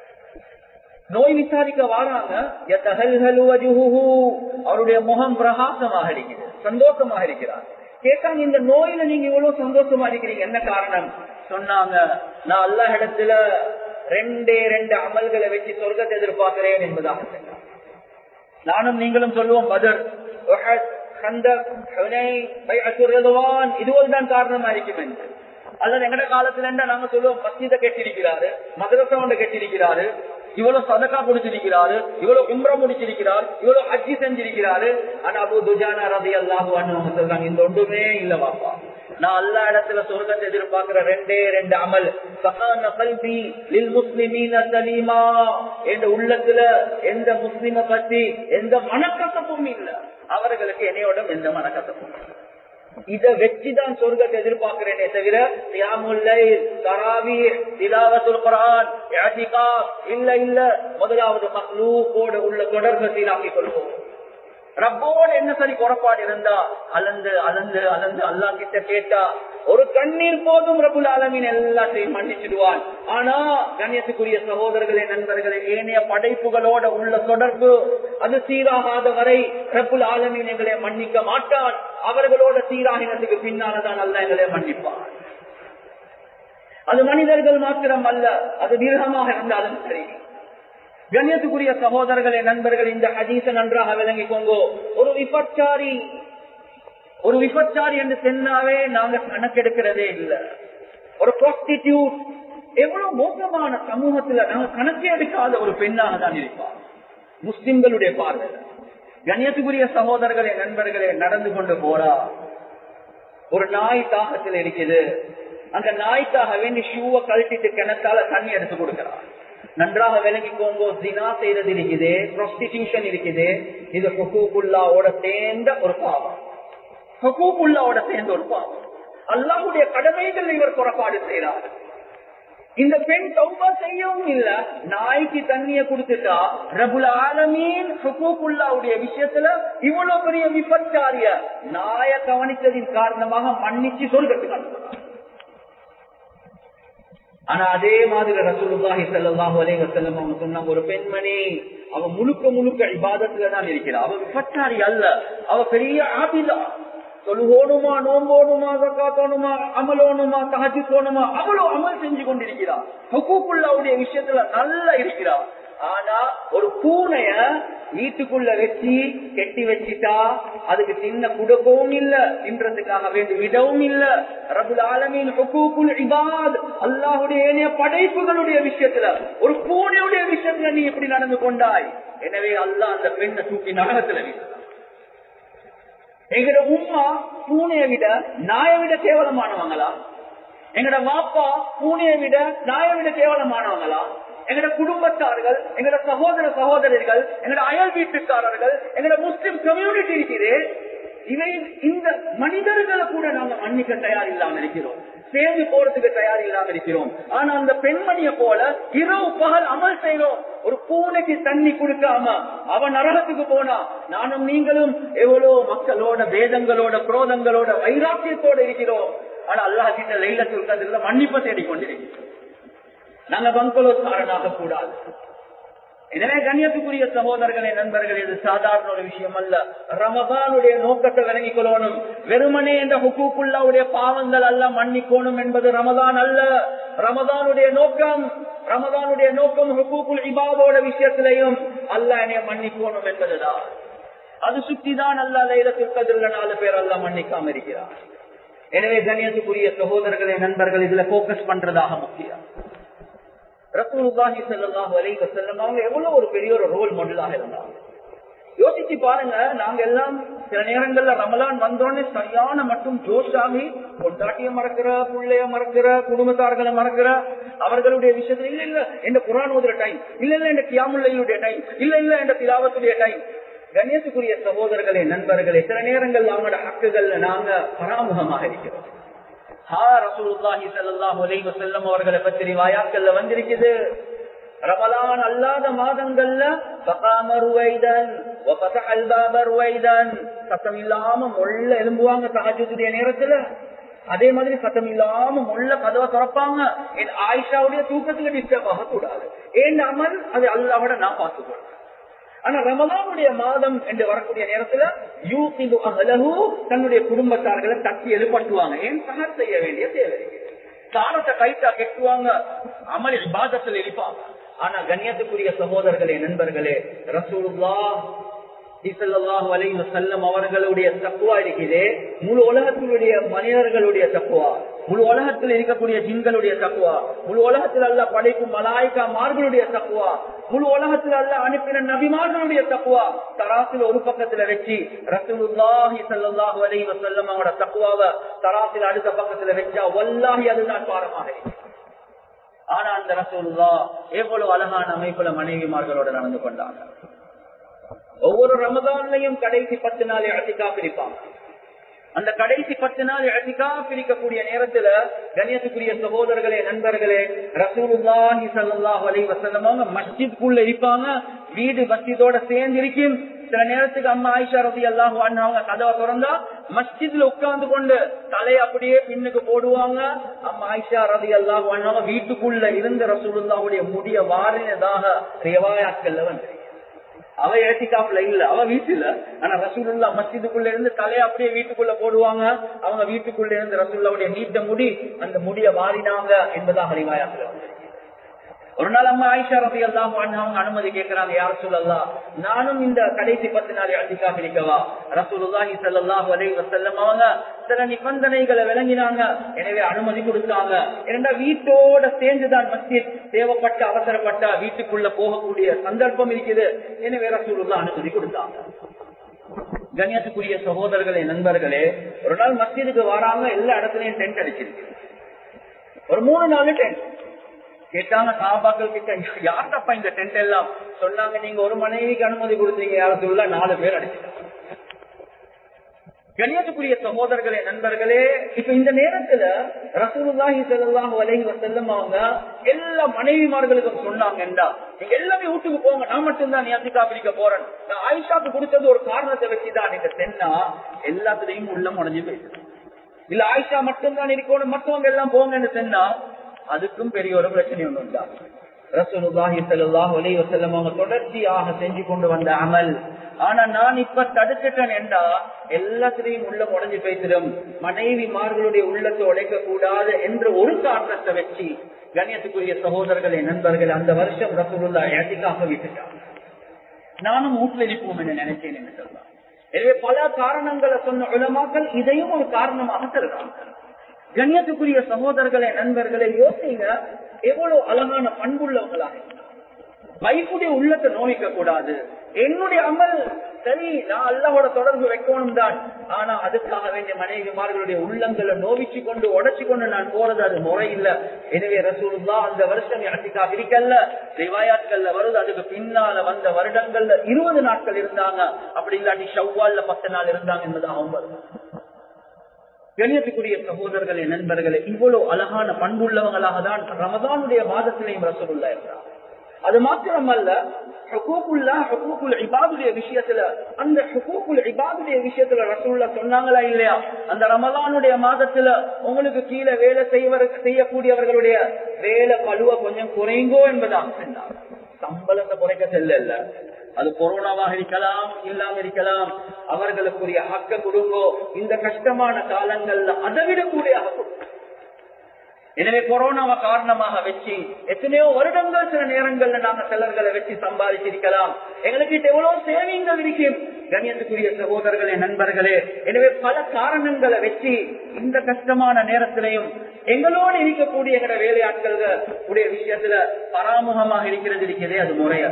நோய் விசாரிக்க வாராங்க யதஹல்ஹலு வஜுஹுஹு. அவருடைய முகம் பிரகாசமாக இருக்கிறது சந்தோஷமாக இருக்கிறார் கேட்டாங்க இந்த நோயில நீங்க இவ்வளவு சந்தோஷமா இருக்கிறீங்க என்ன காரணம் சொன்னாங்க நான் அல்லா இடத்துல ரெண்டே ரெண்டு அமல்களை வச்சு சொர்க்கத்தை எதிர்பார்க்கிறேன் என்பதாக சொன்னாங்க நானும் நீங்களும் சொல்லுவோம் பதர் உஹத், கந்தக், ஹுனைன், பைஅத்துர் ரிதுவான், இதுவரை தான் காரணமா இருக்கும் என்று அல்லது எங்கட காலத்துல இருந்தா நாங்க சொல்லுவோம் மஸ்ஜித கெட்டிருக்கிறாரு மதரசா ஒன்று கெட்டிருக்கிறாரு இவ்வளவு சதக்கா முடிச்சிருக்கிறாரு இவ்வளவு உம்ரா முடிச்சிருக்கிறார் இவ்வளவு அஜி செஞ்சிருக்கிறாரு ஆனா அபு துஜானா ரதி அல்லாஹு அண்ணு சொல்றாங்க இந்த ஒன்றுமே இல்ல பாப்பா நான் எல்லா இடத்துல சொர்க்கத்தை எதிர்பார்க்கிற ரெண்டே ரெண்டு அமல் சகான கல்வி லில் முஸ்லிமீன சலீமா என்ற உள்ளத்துல எந்த முஸ்லிம பத்தி எந்த மனக்கசப்பும் இல்ல அவர்களுக்கு என்னையோட எந்த மனக்கசப்பும் இல்லை இத வச்சுதான் சொர்க்கத்தை எதிர்பார்க்கிறேனே தவிர தியாமுல்லை தராவி திலாவத்துல் குரான் இஅ்திகாஃப் இல்ல இல்ல முதலாவது மக்லூக்கோட உள்ள தொடர்பை சீராக்கிக் கொள்வோம் ரப்போடு என்ன சரி குறைபாடு இருந்தா அலந்து அலந்து அலந்து அல்லா கிட்ட கேட்டா ஒரு கண்ணீர் போதும் ரபுல் ஆலமின் எல்லாத்தையும் மன்னிச்சிடுவான் ஆனா கண்ணியத்துக்குரிய சகோதரர்களே நண்பர்களே ஏனைய படைப்புகளோட உள்ள தொடர்பு அது சீராகாத வரை ரபுல் ஆலமின் எங்களை மன்னிக்க மாட்டான் அவர்களோட சீராகினத்துக்கு பின்னால்தான் அல்ல எங்களை மன்னிப்பான் அது மனிதர்கள் மாத்திரம் அல்ல அது மிருகமாக இருந்தாலும் சரி கண்ணியத்துக்குரிய சகோதரர்களே நண்பர்கள் இந்த ஹதீச நன்றாக விளங்கிக்கோங்கோ ஒரு விபச்சாரி ஒரு விபச்சாரி என்று சொன்னாவே நாங்க கணக்கெடுக்கிறதே இல்லை ஒரு ப்ராஸ்டிடியூட் எவ்வளவு மோசமான சமூகத்துல நாங்க கணக்கே எடுக்காத ஒரு பெண்ணாக தான் இருப்பார் முஸ்லிம்களுடைய பார்வை கண்ணியத்துக்குரிய சகோதரர்களே நண்பர்களே நடந்து கொண்டு போறா ஒரு நாய் தாகத்தில் இருக்குது அந்த நாய்க்காக வேண்டி ஷூவை கழட்டிட்டு கிணத்தால தண்ணி எடுத்து கொடுக்கிறார் நன்றாக விளங்கிக்கோங்கோ தினா செய்யறது இருக்குது ப்ரொஸ்டிடியூஷன் இருக்குது இது ஹுக்கூக்குல்லாவோட சேர்ந்த ஒரு பாவம் ஹுக்கூக்குல்லாவோட சேர்ந்த ஒரு பாவம் அல்லாஹுடைய கடமைகள் இவர் புறப்பாடு செய்யறார் இந்த பெண் தௌபா செய்யவும் இல்ல நாய்க்கு தண்ணிய கொடுத்துட்டா ரபுல் ஆலமீன் ஹுக்கூக்குல்லாவுடைய விஷயத்துல இவ்வளவு பெரிய விபச்சாரிய நாய கவனித்ததின் காரணமாக மன்னிச்சு சொல்றதுக்கு அனுப்புறார் ஆனா அதே மாதிரி ரசூலுல்லாஹி ஸல்லல்லாஹு அலைஹி வஸல்லம் அவங்க சொன்னாங்க ஒரு பெண்மணி அவ முழுக்க முழுக்க இபாதத்துல தான் இருக்கிறா அவ விபச்சாரி அல்ல அவ பெரிய ஆபிதா தொழுகோணுமா நோம்போணுமா ஜக்காத்தோணுமா அமலோணுமா தகஜி போணுமா அவ்வளவு அமல் செஞ்சு கொண்டிருக்கிறா ஹுக்கூக்குள்ளாவுடைய விஷயத்துல நல்லா இருக்கிறா ஆனா ஒரு பூனைய வீட்டுக்குள்ள வச்சு கெட்டி வச்சுட்டா அதுக்கு சின்ன குடுக்கவும் இல்ல தின்றதுக்காக வேண்டி விடவும் இல்ல ரபுல் ஆலமின் இபாத் அல்லாஹுடைய ஏனைய படைப்புகளுடைய விஷயத்துல ஒரு பூனையுடைய விஷயத்துல நீ எப்படி நடந்து கொண்டாய் எனவே அல்லாஹ் அந்த பெண்ணை தூக்கி நரகத்துல வீச எங்கட உம்மா பூனையை விட நாயை விட கேவலமானவங்களா எங்கட வாப்பா பூனையை விட நாயை விட கேவலமானவங்களா எங்கட குடும்பத்தார்கள் எங்கட சகோதர சகோதரர்கள் எங்கட அயல் வீட்டுக்காரர்கள் எங்கட முஸ்லிம் கம்யூனிட்டி இருக்குது இவை இந்த மனிதர்களை கூட நாங்க மன்னிக்க தயார் இல்லாம இருக்கிறோம் சேர்ந்து போறதுக்கு தயார் இல்லாம இருக்கிறோம் ஆனா அந்த பெண்மணிய போல இரவு பகல் அமல் செய்யறோம் ஒரு பூனைக்கு தண்ணி கொடுக்காம அவன் நரகத்துக்கு போனா நானும் நீங்களும் எவ்வளவு மக்களோட வேதங்களோட குரோதங்களோட வைராக்கியத்தோட இருக்கிறோம் ஆனா அல்லாஹ் கிட்ட லைல சொல்றதுல மன்னிப்பை தேடிக்கொண்டிருக்கிறோம் நாங்க பங்கலோத்காரனாக கூடாது எனவே கண்ணியத்துக்குரிய சகோதரர்களே நண்பர்களே இது சாதாரண ஒரு விஷயம் அல்ல ரமபானுடைய நோக்கத்தை விளங்கிக் கொள்ளணும் வெறுமனே என்ற ஹுக்கூக்குள்ளாவுடைய பாவங்கள் அல்ல மன்னிக்கோணும் என்பது ரமதான் அல்ல ரமதானுடைய நோக்கம் ரமதானுடைய நோக்கம் ஹுக்கூக்குள் இபாவோட விஷயத்திலையும் அல்ல என்னைய மன்னிக்கோணும் என்பதுதான் அது சுற்றிதான் அல்ல லைலத்தில் கதிரில் நாலு பேர் அல்ல மன்னிக்காம இருக்கிறார் எனவே கண்ணியத்துக்குரிய சகோதரர்களே நண்பர்கள் இதுல போக்கஸ் பண்றதாக முக்கியம் ரசூலுல்லாஹி ஸல்லல்லாஹு அலைஹி வஸல்லம் அவங்க எவ்வளவு ஒரு பெரிய ஒரு ரோல் மாடலாக இருந்தாங்க யோசிச்சு பாருங்க நாங்க எல்லாம் சில நேரங்கள்ல ரமலான் வந்தோடனே சரியான மட்டும் ஜோஷாகி கொண்டாட்டிய மறக்கிற பிள்ளைய மறக்கிற குடும்பத்தார்களை மறக்கிற அவர்களுடைய விஷயத்துல இல்ல இல்ல இந்த குரான் ஓதுற டைம் இல்ல இல்ல இந்த கியாமுல்லையுடைய டைம் இல்ல இல்ல இந்த திலாவத்துடைய டைம் கண்ணியத்துக்குரிய சகோதரர்களே நண்பர்களே சில நேரங்கள்ல அவங்களோட ஹக்குகள்ல நாங்க பராமுகமாக இருக்கிறோம் அவர்களை பற்றி ரிவாயாக்கள்ல வந்திருக்குது ரமலான் அல்லாத மாதங்கள்ல சத்தம் இல்லாம மொள்ள எலும்புவாங்க சகஜத்துடைய நேரத்துல அதே மாதிரி சத்தம் இல்லாம மொள்ள கதவை திறப்பாங்க என் ஆயிஷாவுடைய தூக்கத்துக்கு டிஸ்டர்ப் ஆகக்கூடாது ஏன் அமல் அது அல்லாவோட நான் பார்த்துக்கொள்றேன் ஆனா ரமலானுடைய மாதம் என்று வரக்கூடிய நேரத்துல யூசிபு அகலகு தன்னுடைய குடும்பத்தார்களை தட்டி எழுப்பட்டுவாங்க ஏன் சகர் செய்ய வேண்டிய தேவை சாரத்தை கைத்தா கெட்டுவாங்க அமல் பாதத்தில் எழுப்பாங்க ஆனா கண்ணியத்துக்குரிய சகோதரர்களே நண்பர்களே ரசூலுல்லா செல்லம் அவர்களுடைய தக்குவா இருக்குதே முழு உலகத்தினுடைய மனிதர்களுடைய தக்குவா முழு உலகத்தில் இருக்கக்கூடிய ஜின்களுடைய தக்குவா முழு உலகத்தில் அல்ல படைக்கும் மலாய்க்கா மார்களுடைய தக்குவா முழு உலகத்தில் அல்ல அனுப்பின நபிமார்களுடைய தக்குவா தராசில் ஒரு பக்கத்துல வச்சு ரசூலுல்லாஹி சல்லாஹு அலைஹி வஸல்லம் அவங்களோட தக்குவாவை தராசில் அடுத்த பக்கத்துல வச்சா வல்லாஹி அதுதான் பாரமாக இருக்கு ஆனா அந்த ரசூலுல்லா எவ்வளவு அழகான அமைப்புல மனைவிமார்களோட நடந்து கொண்டாங்க ஒவ்வொரு ரமதான்லையும் கடைசி பத்து நாள் அழைக்கா பிரிப்பாங்க அந்த கடைசி பத்து நாள் அழைக்கா பிரிக்கக்கூடிய நேரத்துல கணியத்துக்குரிய சகோதரர்களே நண்பர்களே ரசூலுல்லாஹி ஸல்லல்லாஹு அலைஹி வஸல்லம் அவங்க மஸ்ஜித்குள்ள இருப்பாங்க வீடு மஸ்ஜிதோட சேர்ந்து இருக்கும் சில நேரத்துக்கு அம்மா ஆயிஷா ரதி எல்லாம் அவங்க கதவை திறந்தா மஸ்ஜித்ல உட்கார்ந்து கொண்டு தலையை அப்படியே பின்னுக்கு போடுவாங்க அம்மா ஆயிஷா ரதி எல்லாம் அவங்க வீட்டுக்குள்ள இருந்த ரசூலுல்லாவுடைய முடிய வாரினதாக ரிவாயாட்கள்ல வந்து அவ ஏத்திக்காப்புல இல்ல அவ வீட்டுல ஆனா ரசூலுல்லா மஸ்ஜிதுக்குள்ள இருந்து தலையை அப்படியே வீட்டுக்குள்ள போடுவாங்க அவங்க வீட்டுக்குள்ள இருந்து ரசூல்லாவுடைய நீட்ட முடி அந்த முடிய வாரினாங்க என்பதாக ரிவாயாத்துல வந்து ஒரு நாள் அம்மா ஆயிஷா ரபி எல்லாம் அவங்க அனுமதி கேட்கிறாங்க யார் சொல்லலாம் நானும் இந்த கடைசி பத்து நாள் அடிக்காக இருக்கவா ரசூலுல்லாஹி ஸல்லல்லாஹு அலைஹி வஸல்லம் அவங்க சில நிபந்தனைகளை விளங்கினாங்க எனவே அனுமதி கொடுத்தாங்க இரண்டா வீட்டோட சேர்ந்துதான் மஸ்ஜித் தேவைப்பட்ட அவசரப்பட்ட வீட்டுக்குள்ள போகக்கூடிய சந்தர்ப்பம் இருக்குது எனவே ரசூலுல்லா அனுமதி கொடுத்தாங்க கண்ணியத்துக்குரிய சகோதரர்களே நண்பர்களே ஒரு நாள் மஸ்ஜிதுக்கு வராங்க எல்லா இடத்துலயும் டென்ட் அடிச்சிருக்கு ஒரு மூணு நாலு டென்ட் கேட்டாங்க சாபாக்கள் கிட்ட யார்டப்பா இந்த டென்ட் எல்லாம் சொன்னாங்க நீங்க ஒரு மனைவிக்கு அனுமதி கொடுத்தீங்க யார சொல்ல நாலு பேர் அடிச்சிட்டாங்க கணியத்துக்குரிய சகோதரர்களே நண்பர்களே இப்ப இந்த நேரத்துல ரசூலுல்லாஹி ஸல்லல்லாஹு அலைஹி வஸல்லம் அவங்க எல்லா மனைவிமார்களுக்கும் சொன்னாங்கடா நீங்க எல்லாமே வீட்டுக்கு போங்க நான் மட்டும் தான் நியாசிக்கா பிடிக்க போறேன் நான் ஆயிஷாக்கு கொடுத்தது ஒரு காரணத்தை வச்சுதான் நீங்க தென்னா எல்லாத்துலயும் உள்ள முடஞ்சு போயிடுது இல்ல ஆயிஷா மட்டும் தான் இருக்கணும் மற்றவங்க எல்லாம் போங்கன்னு சொன்னா அதுக்கும் பெரிய ஒரு பிரச்சனை ஒண்ணு உண்டா ரசூலுல்லாஹி ஸல்லல்லாஹு அலைஹி வஸல்லம் அவங்க தொடர்ச்சியாக செஞ்சு கொண்டு வந்த அமல் ஆனா நான் இப்ப தடுத்துட்டேன் என்றா எல்லாத்திலையும் உள்ள உடஞ்சு பேசிடும் மனைவிமார்களுடைய உள்ளத்தை உடைக்க கூடாது என்ற ஒரு காரணத்தை வச்சு கண்ணியத்துக்குரிய சகோதரர்களே நண்பர்கள் அந்த வருஷம் ரசூலுல்லா ஏத்திக்காக விட்டுட்டாங்க நானும் வீட்டுல இருப்போம் என்று நினைச்சேன் என்று சொல்லலாம் எனவே பல காரணங்களை சொன்ன உலமாக்கள் இதையும் ஒரு காரணமாக சொல்றாங்க கண்ணியத்துக்குரிய சகோதரர்களே நண்பர்களே யோசிங்க எவ்வளவு அழகான பண்புள்ளவங்களாக வைஃபுடைய உள்ளத்தை நோய்க்க கூடாது என்னுடைய அமல் சரி நான் அல்லாவோட தொடர்பு வைக்கணும் தான் ஆனா அதுக்காக வேண்டிய மனைவிமார்களுடைய உள்ளங்களை நோவிச்சு கொண்டு உடைச்சு கொண்டு நான் போறது அது முறை இல்ல எனவே ரசூலுல்லா அந்த வருஷம் எனக்குக்கா இருக்கல்ல ரிவாயாட்கள்ல வருது அதுக்கு பின்னால வந்த வருடங்கள்ல இருபது நாட்கள் இருந்தாங்க அப்படி இல்லாட்டி ஷவ்வால்ல பத்து நாள் இருந்தாங்க என்பதாகவும் வருது கணியத்துக்குரிய சகோதரர்களே நண்பர்களே இவ்வளவு அழகான பண்புள்ளவங்களாக தான் ரமதானுடைய மாதத்திலையும் ரசூலுல்லா இருந்தார் அது மாத்திரமல்ல இபாதுடைய விஷயத்துல அந்த இபாதுடைய விஷயத்துல ரசூல்லா சொன்னாங்களா இல்லையா அந்த ரமலானுடைய மாதத்துல உங்களுக்கு கீழே வேலை செய்வர் செய்யக்கூடியவர்களுடைய வேலை பழுவ கொஞ்சம் குறைங்கோ என்பதாக சொன்னாங்க சம்பளத்தை குறைக்க செல்ல அது கொரோனாவாக இருக்கலாம் இல்லாம இருக்கலாம் அவர்களுக்குரிய ஹக்க கொடுங்கோ இந்த கஷ்டமான காலங்கள்ல அதை விட கூடியாக எனவே கொரோனாவை காரணமாக வச்சு எத்தனையோ வருடங்கள் சில நேரங்கள்ல நாங்க சிலர்களை வச்சு சம்பாதிச்சிருக்கலாம் எங்களுக்கு எவ்வளவு சேவிங்கள் இருக்கும் கண்ணியத்துக்குரிய சகோதரர்களே நண்பர்களே எனவே பல காரணங்களை வச்சு இந்த கஷ்டமான நேரத்திலையும் எங்களோடு இருக்கக்கூடிய எங்களோட வேலையாட்கள் உடைய விஷயத்துல பராமுகமாக இருக்கிறது இருக்கிறதே அது முறையா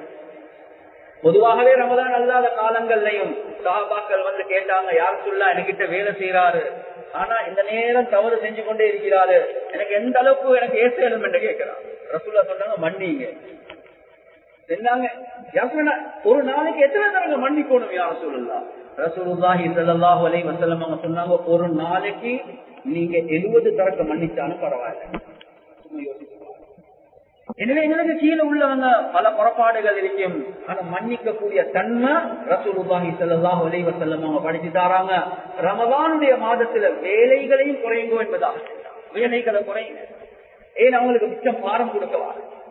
பொதுவாகவே ரமதான் அல்லாத காலங்கள்லயும் சாபாக்கள் வந்து கேட்டாங்க யார் சொல்லா என்கிட்ட வேலை செய்யறாரு ஆனா இந்த நேரம் தவறு செஞ்சு கொண்டே இருக்கிறாரு எனக்கு எந்த அளவுக்கு எனக்கு ஏசேலும் என்று கேட்கிறான் ரசூல்லா சொன்னாங்க மன்னிங்க என்னங்க ஒரு நாளைக்கு எத்தனை தடவை மன்னிக்கணும் யார் சொல்லலாம் ரசூலுல்லாஹி ஸல்லல்லாஹு அலைஹி வஸல்லம் அவங்க சொன்னாங்க ஒரு நாளைக்கு நீங்க 70 தடவை மன்னிச்சாலும் பரவாயில்லை சும்மா யோசிச்சு எனவே எங்களுக்கு கீழே உள்ளவங்க பல புறப்பாடுகள் இருக்கும் ஆனா மன்னிக்க கூடிய தன்மை ரசூலுல்லாஹி ஸல்லல்லாஹு அலைஹி வஸல்லம் அவங்க படிச்சு தாராங்க ரமதானுடைய மாதத்துல வேலைகளையும் குறையுங்கோ என்பதாக வேலைகளை குறையுங்க ஏன் அவங்களுக்கு மிச்சம் பாரம் கொடுக்கவா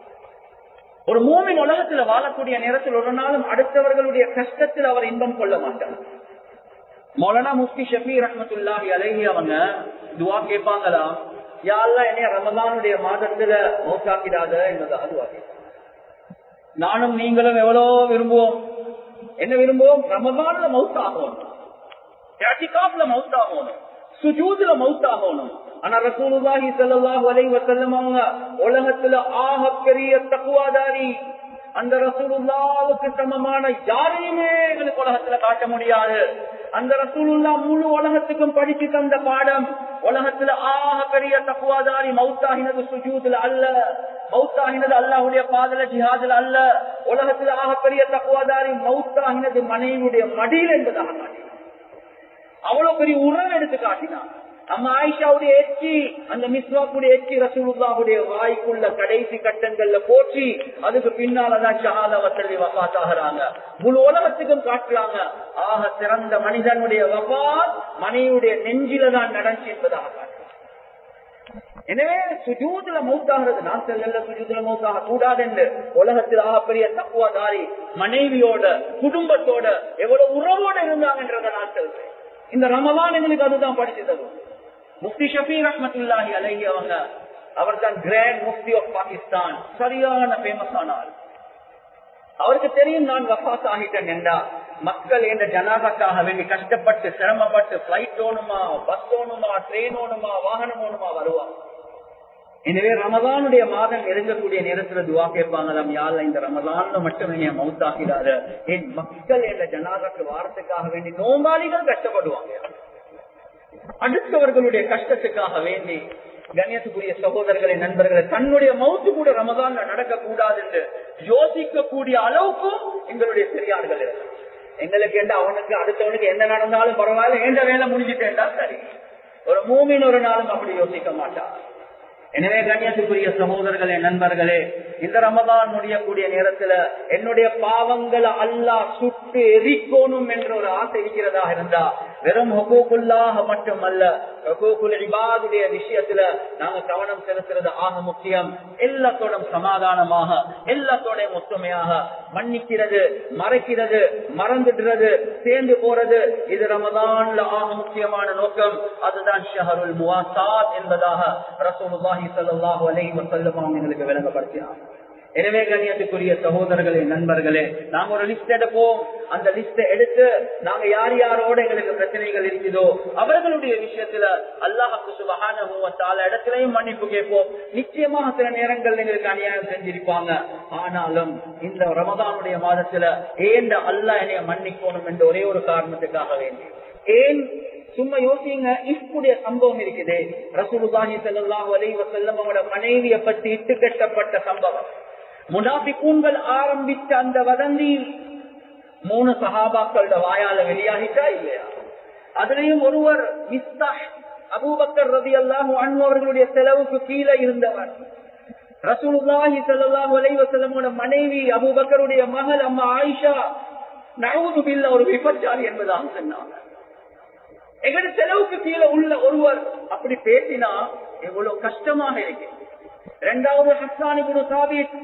ஒரு மூமின் உலகத்துல வாழக்கூடிய நேரத்தில் ஒரு நாளும் அடுத்தவர்களுடைய கஷ்டத்தில் அவர் இன்பம் கொள்ள மாட்டார் மௌலானா முஃப்தி ஷபி ரஹமத்துல்லாஹி அலைஹி அவங்க துவா கேட்பாங்களா யாரெல்லாம் என்னைய ரமதானுடைய மாதத்துல மௌத்தாக்கிடாத என்பதாக துவா நானும் நீங்களும் எவ்வளவு விரும்புவோம் என்ன விரும்புவோம் ரமதான்ல மவுத்தாகணும் மவுத்தாகணும் சுஜூதுல மவுத்தாகணும் ஆனா ரசூலுல்லாஹி ஸல்லல்லாஹு அலைஹி வஸல்லம் அவங்க உலகத்துல ஆக பெரிய தக்குவாதாரி அந்த ரசூலுல்லாவுக்கு சமமான யாரையுமே எங்களுக்கு உலகத்துல காட்ட முடியாது அந்த ரசூலுல்லா முழு உலகத்துக்கும் படிச்சு தந்த பாடம் உலகத்துல ஆக பெரிய தக்குவாதாரி மௌத்தாகினது சுஜூதுல அல்ல மௌத்தாகினது அல்லாஹுடைய பாதல ஜிஹாதுல அல்ல உலகத்துல ஆக பெரிய தக்குவாதாரி மௌத்தாகினது மனைவியுடைய மடியில் என்பதாக காட்டினார் அவ்வளவு பெரிய உறவு எடுத்து காட்டினார் அம்மா ஆயிஷாவுடைய எச்சி அந்த மிஸ்வாக்குடைய எச்சி ரசூலுல்லாவுடைய வாய்க்குள்ள கடைசி கட்டங்கள்ல போற்றி அதுக்கு பின்னாலதான் ஷஹாதா வசதி வபாத்தாகிறாங்க முழு உலகத்துக்கும் காட்டுறாங்க ஆக சிறந்த மனிதனுடைய வபாத் மனைவியுடைய நெஞ்சில தான் நடந்துச்சு என்பதாக காட்டுறாங்க. எனவே சுஜூதுல மௌத்தாகிறது நான் செல்ல சுஜூதுல மௌத்தாக கூடாது என்று உலகத்தில் ஆகப்பெரிய தப்புவதாரி மனைவியோட குடும்பத்தோட எவ்வளவு உறவோட இருந்தாங்கன்றத நான் சொல்றேன் இந்த ரமலான் எங்களுக்கு அதுதான் படிச்சு தரும் முஃப்தி ஷபி ரஹமத்துல்லாஹி அலைஹி அவங்க அவர் தான் கிராண்ட் முஃப்தி ஆஃப் பாகிஸ்தான் சரியான ஃபேமஸ் ஆனார் அவருக்கு தெரியும் நான் வஃபாத் ஆகிட்டேன் என்றா மக்கள் என்ற ஜனாதாக்காக வேண்டி கஷ்டப்பட்டு சிரமப்பட்டு பிளைட் ஓணுமா பஸ் ஓணுமா ட்ரெயின் ஓணுமா வாகனம் ஓணுமா வருவாங்க எனவே ரமதானுடைய மாதம் நெருங்கக்கூடிய நேரத்துல துவா கேட்பாங்களாம் யாழ்ல இந்த ரமதான்ல மட்டும் என்னைய மவுத்தாக்கிறாரு என் மக்கள் என்ற ஜனாதாக்கு வாரத்துக்காக வேண்டி நோம்பாளிகள் கஷ்டப்படுவாங்க அடுத்தவர்களுடைய கஷ்டத்துக்காக வேண்டி கண்ணியத்துக்குரிய சகோதரர்களை நண்பர்களை தன்னுடைய மவுத்து கூட ரமதான்ல நடக்க கூடாது என்று யோசிக்கக்கூடிய அளவுக்கும் எங்களுடைய பெரியார்கள் இருக்காங்க. எங்களுக்கு என்ன அவனுக்கு அடுத்தவனுக்கு என்ன நடந்தாலும் பரவாயில்ல எந்த வேலை முடிஞ்சுட்டேன்டா சரி ஒரு மூமின் ஒரு நாளும் அப்படி யோசிக்க மாட்டார் எனவே கண்ணியத்துக்குரிய சகோதரர்களே நண்பர்களே இந்த ரமதான் முடியக்கூடிய நேரத்துல என்னுடைய பாவங்களை அல்லாஹ் சுட்டு எரிக்கணும் என்ற ஒரு ஆசை இருக்கிறதா இருந்தா வெறும் ஹொகூக்குள்ளாக மட்டுமல்ல ஹொகூக்குல் இபாதுடைய விஷயத்துல நாங்க கவனம் செலுத்துறது ஆக முக்கியம் எல்லாத்தோட சமாதானமாக எல்லாத்தோட ஒத்துமையாக மன்னிக்கிறது மறைக்கிறது மறந்துடுறது சேர்ந்து போறது இது ரமதான்ல ஆக முக்கியமான நோக்கம் அதுதான் ஷஹருல் முவாசாத் என்பதாக ரசூலுல்லாஹி ஸல்லல்லாஹு அலைஹி வஸல்லம் அவங்க எங்களுக்கு விளங்கப்படுத்தினார் எனவே கண்ணியத்துக்குரிய சகோதரர்களே நண்பர்களே நாங்க ஒரு லிஸ்ட் எடுப்போம் அந்த லிஸ்ட எடுத்து நாங்க யார் யாரோட எங்களுக்கு பிரச்சனைகள் இருக்குதோ அவர்களுடைய விஷயத்துல அல்லாஹுக்கு சுபகான இடத்திலையும் மன்னிப்பு கேட்போம் நிச்சயமாக சில நேரங்கள் எங்களுக்கு அநியாயம் செஞ்சிருப்பாங்க ஆனாலும் இந்த ரமதானுடைய மாதத்துல ஏண்ட அல்லாஹ் என்னைய மன்னிக்கணும் என்ற ஒரே ஒரு காரணத்துக்காக வேண்டி ஏன் சும்மா யோசிங்க இஃப்குடைய சம்பவம் இருக்குது ரசூலுல்லாஹி ஸல்லல்லாஹு அலைஹி வஸல்லம் அவரோட மனைவியை பத்தி இட்டு கட்டப்பட்ட சம்பவம் முனாபிக்கூன்கள் ஆரம்பிச்ச அந்த வதந்தி மூணு சஹாபாக்களோட வாயால வெளியாகிட்டா இல்லையா அதுலயும் ஒருவர் மிஸ்தாஹ் அபூபக்கர் ரதி அல்லாஹு அவர்களுடைய செலவுக்கு கீழே இருந்தவர் ரசூலுல்லாஹி ஸல்லல்லாஹு அலைஹி வஸல்லமோட மனைவி அபூபக்கருடைய மகள் அம்மா ஆயிஷா நவுது பில்ல ஒரு விபச்சாரி என்பதாக சொன்னாங்க எங்கட செலவுக்கு கீழே உள்ள ஒருவர் அப்படி பேசினா எவ்வளவு கஷ்டமாக இருக்கு இரண்டாவது ஹஸ்தானி குரு சாபித்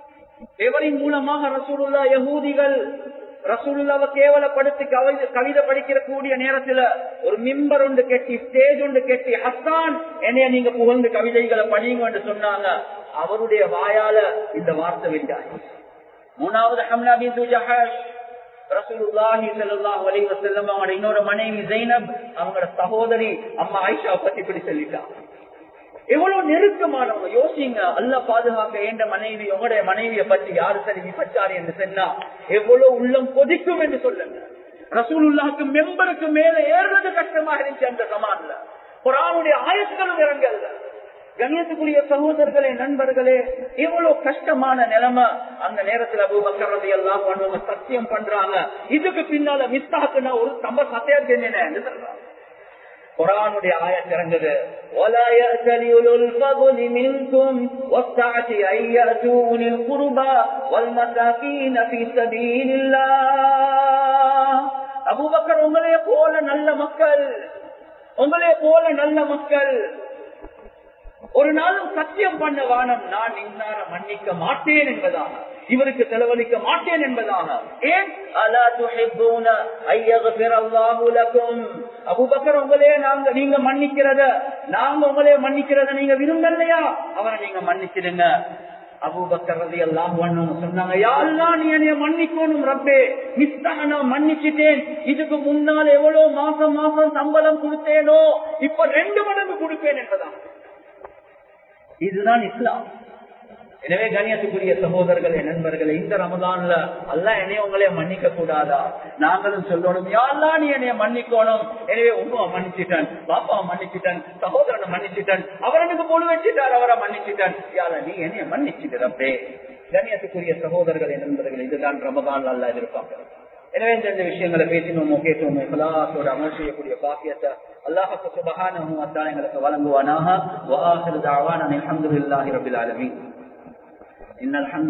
எவரின் மூலமாக ரசூலுல்லா யகூதிகள் ரசூலுல்லாவை கேவலப்படுத்தி கவிதை கவிதை படிக்கிற கூடிய நேரத்துல ஒரு மிம்பர் ஒன்று கெட்டி ஸ்டேஜ் ஒன்று கெட்டி ஹஸ்தான் என்னைய நீங்க புகழ்ந்து கவிதைகளை படிங்க என்று சொன்னாங்க அவருடைய வாயால இந்த வார்த்தை விட்டாய் மூணாவது ஹம்னா பின் ஜஹாஷ் ரசூலுல்லாஹி ஸல்லல்லாஹு அலைஹி வஸல்லம் அவங்களோட இன்னொரு மனைவி ஜைனப் அவங்களோட சகோதரி அம்மா ஆயிஷா பத்தி இப்படி சொல்லிட்டாங்க எவ்வளவு நெருக்கமானவங்க யோசிங்க அல்ல பாதுகாக்க ஏண்ட மனைவி உங்களுடைய மனைவியை பற்றி யாரு சரி விபச்சாரி என்று சொன்னா எவ்வளவு உள்ளம் கொதிக்கும் என்று சொல்லுங்க ரசூலுல்லாஹுக்கு மெம்பருக்கு மேல ஏறுறது கஷ்டமா இருந்துச்சு அந்த சமான்ல குரானுடைய ஆயத்துகளும் இறங்கல்ல கணியத்துக்குரிய சகோதரர்களே நண்பர்களே இவ்வளவு கஷ்டமான நிலைமை அந்த நேரத்துல அபூபக்கரதை எல்லாம் பண்ணுவாங்க சத்தியம் பண்றாங்க இதுக்கு பின்னால மிஸ்தாக்குன்னா ஒரு தம்ப சத்தியம் செஞ்சேன்னு சொல்றாங்க குரானுடைய ஆயத் இறங்குது وَلَا يَأْتَلِ أُولُو الْفَضْلِ مِنكُمْ وَالسَّعَةِ أَن يَأْتُوا أُولِي الْقُرْبَى وَالْمَسَاكِينَ فِي سَبِيلِ اللَّهِ அபூபக்கர் உங்களைய போல நல்ல மக்கள் உங்களைய போல நல்ல மக்கள் ஒரு நாளும் சத்தியம் பண்ண வானம் நான் இன்னார மன்னிக்க மாட்டேன் என்பதாக இவருக்கு செலவழிக்க மாட்டேன் என்பதாக ஏன் அலா துஹிப்பூன ஐயக்ஃபிர் அல்லாஹு லகும் அபூபக்கர் உங்களே நாங்க நீங்க மன்னிக்கிறத நாங்க உங்களே மன்னிக்கிறத நீங்க விரும்பலையா அவரை நீங்க மன்னிச்சிடுங்க அபூபக்கர் ரதி எல்லாம் சொன்னாங்க யாரெல்லாம் நீ என்னைய மன்னிக்கணும் ரப்பே மிஸ்தாக நான் மன்னிச்சிட்டேன் இதுக்கு முன்னால் எவ்வளவு மாசம் மாசம் சம்பளம் கொடுத்தேனோ இப்ப ரெண்டு மடங்கு கொடுப்பேன் என்பதான் இதுதான் இஸ்லாம் எனவே கண்ணியத்துக்குரிய சகோதரர்களே நண்பர்களே இந்த ரமதான்ல அல்ல என்னைய உங்களே மன்னிக்க கூடாதா நாங்களும் சொல்லணும் யாரெல்லாம் நீ என்னைய மன்னிக்கணும் எனவே உண்மை மன்னிச்சிட்டான் பாப்பா மன்னிச்சிட்டான் சகோதரனை மன்னிச்சிட்டான் அவரனுக்கு பொழு வச்சுட்டார் அவரை மன்னிச்சிட்டான் யார நீ என்னைய மன்னிச்சுட்டு ரப்பே கண்ணியத்துக்குரிய சகோதரர்களே நண்பர்களே இதுதான் ரமதான் அல்ல எதிர்பார்க்கிறோம் எனவே இந்த ரெண்டு விஷயங்களை பேசினோமோ கேட்டோமோ கலாசோட அமல் செய்யக்கூடிய பாக்கியத்தை அல்லாஹுக்கு சுபகானஹு அத்தான எங்களுக்கு வழங்குவானாக வஆஹிரு தஅவானா அல்ஹம்துலில்லாஹி ரப்பில் ஆலமீன் இன்னல்